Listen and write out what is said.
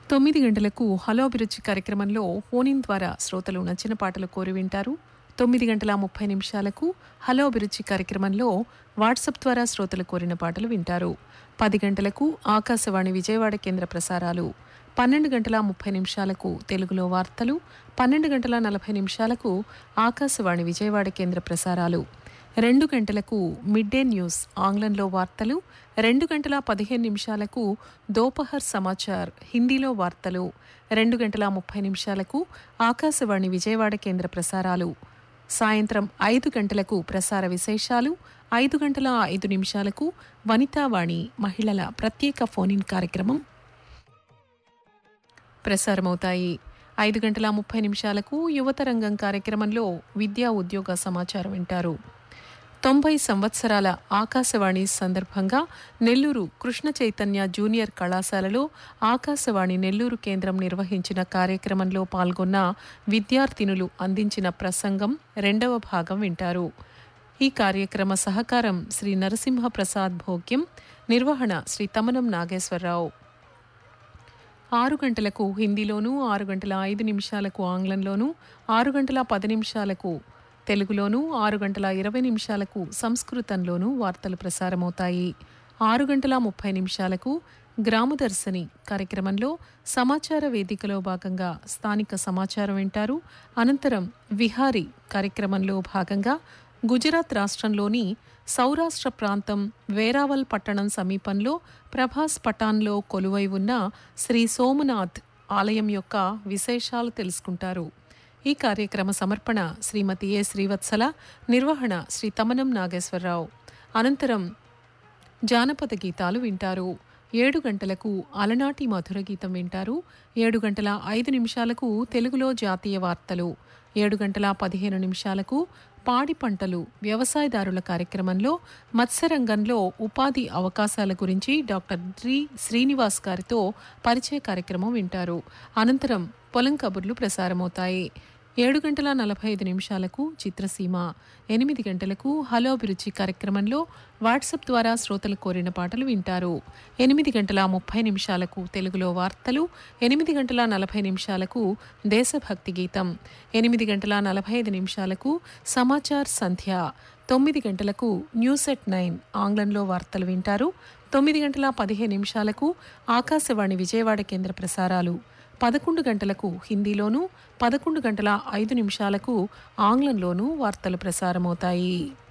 తొమ్మిది గంటలకు హలో అభిరుచి కార్యక్రమంలో ఫోనిన్ ద్వారా శ్రోతలు నచ్చిన పాటలు కోరి వింటారు తొమ్మిది గంటల ముప్పై నిమిషాలకు హలో అభిరుచి కార్యక్రమంలో వాట్సాప్ ద్వారా శ్రోతలు కోరిన పాటలు వింటారు పది గంటలకు ఆకాశవాణి విజయవాడ కేంద్ర ప్రసారాలు పన్నెండు గంటల ముప్పై నిమిషాలకు తెలుగులో వార్తలు పన్నెండు గంటల నలభై నిమిషాలకు ఆకాశవాణి విజయవాడ కేంద్ర ప్రసారాలు రెండు గంటలకు మిడ్ డే న్యూస్ ఆంగ్లంలో వార్తలు రెండు గంటల పదిహేను నిమిషాలకు దోపహర్ సమాచార్ హిందీలో వార్తలు రెండు గంటల ముప్పై నిమిషాలకు ఆకాశవాణి విజయవాడ కేంద్ర ప్రసారాలు సాయంత్రం ఐదు గంటలకు ప్రసార విశేషాలు ఐదు గంటల ఐదు నిమిషాలకు వనితావాణి మహిళల ప్రత్యేక ఫోన్ కార్యక్రమం ప్రసారమవుతాయి ఐదు గంటల ముప్పై నిమిషాలకు యువతరంగం కార్యక్రమంలో విద్యా ఉద్యోగ సమాచారం వింటారు తొంభై సంవత్సరాల ఆకాశవాణి సందర్భంగా నెల్లూరు కృష్ణ చైతన్య జూనియర్ కళాశాలలో ఆకాశవాణి నెల్లూరు కేంద్రం నిర్వహించిన కార్యక్రమంలో పాల్గొన్న విద్యార్థినులు అందించిన ప్రసంగం రెండవ భాగం వింటారు ఈ కార్యక్రమ సహకారం శ్రీ నరసింహ ప్రసాద్ భోగ్యం నిర్వహణ శ్రీ తమనం నాగేశ్వరరావు ఆరు గంటలకు హిందీలోనూ ఆరు గంటల ఐదు నిమిషాలకు ఆంగ్లంలోనూ ఆరు గంటల పది నిమిషాలకు తెలుగులోనూ ఆరు గంటల ఇరవై నిమిషాలకు సంస్కృతంలోనూ వార్తలు ప్రసారమవుతాయి ఆరు గంటల ముప్పై నిమిషాలకు గ్రామదర్శిని కార్యక్రమంలో సమాచార వేదికలో భాగంగా స్థానిక సమాచారం వింటారు అనంతరం విహారీ కార్యక్రమంలో భాగంగా గుజరాత్ రాష్ట్రంలోని సౌరాష్ట్ర ప్రాంతం వేరావల్ పట్టణం సమీపంలో ప్రభాస్ పటాన్లో కొలువై ఉన్న శ్రీ సోమనాథ్ ఆలయం యొక్క విశేషాలు తెలుసుకుంటారు ఈ కార్యక్రమ సమర్పణ శ్రీమతి ఏ శ్రీవత్సల నిర్వహణ శ్రీ తమనం నాగేశ్వరరావు అనంతరం జానపద గీతాలు వింటారు ఏడు గంటలకు అలనాటి మధుర గీతం వింటారు ఏడు గంటల ఐదు నిమిషాలకు తెలుగులో జాతీయ వార్తలు ఏడు గంటల పదిహేను నిమిషాలకు పాడి పంటలు వ్యవసాయదారుల కార్యక్రమంలో మత్స్యరంగంలో ఉపాధి అవకాశాల గురించి డాక్టర్ డ్రి శ్రీనివాస్ గారితో పరిచయ కార్యక్రమం వింటారు అనంతరం పొలం కబుర్లు ప్రసారమవుతాయి ఏడు గంటల నలభై ఐదు నిమిషాలకు చిత్రసీమ ఎనిమిది గంటలకు హలో అభిరుచి కార్యక్రమంలో వాట్సాప్ ద్వారా శ్రోతలు కోరిన పాటలు వింటారు ఎనిమిది గంటల ముప్పై నిమిషాలకు తెలుగులో వార్తలు ఎనిమిది గంటల నలభై నిమిషాలకు దేశభక్తి గీతం ఎనిమిది గంటల నలభై ఐదు నిమిషాలకు సమాచార్ సంధ్య తొమ్మిది గంటలకు న్యూస్ ఎట్ నైన్ ఆంగ్లంలో వార్తలు వింటారు తొమ్మిది గంటల పదిహేను నిమిషాలకు ఆకాశవాణి విజయవాడ కేంద్ర ప్రసారాలు పదకొండు గంటలకు హిందీలోనూ పదకొండు గంటల ఐదు నిమిషాలకు ఆంగ్లంలోనూ వార్తలు ప్రసారమవుతాయి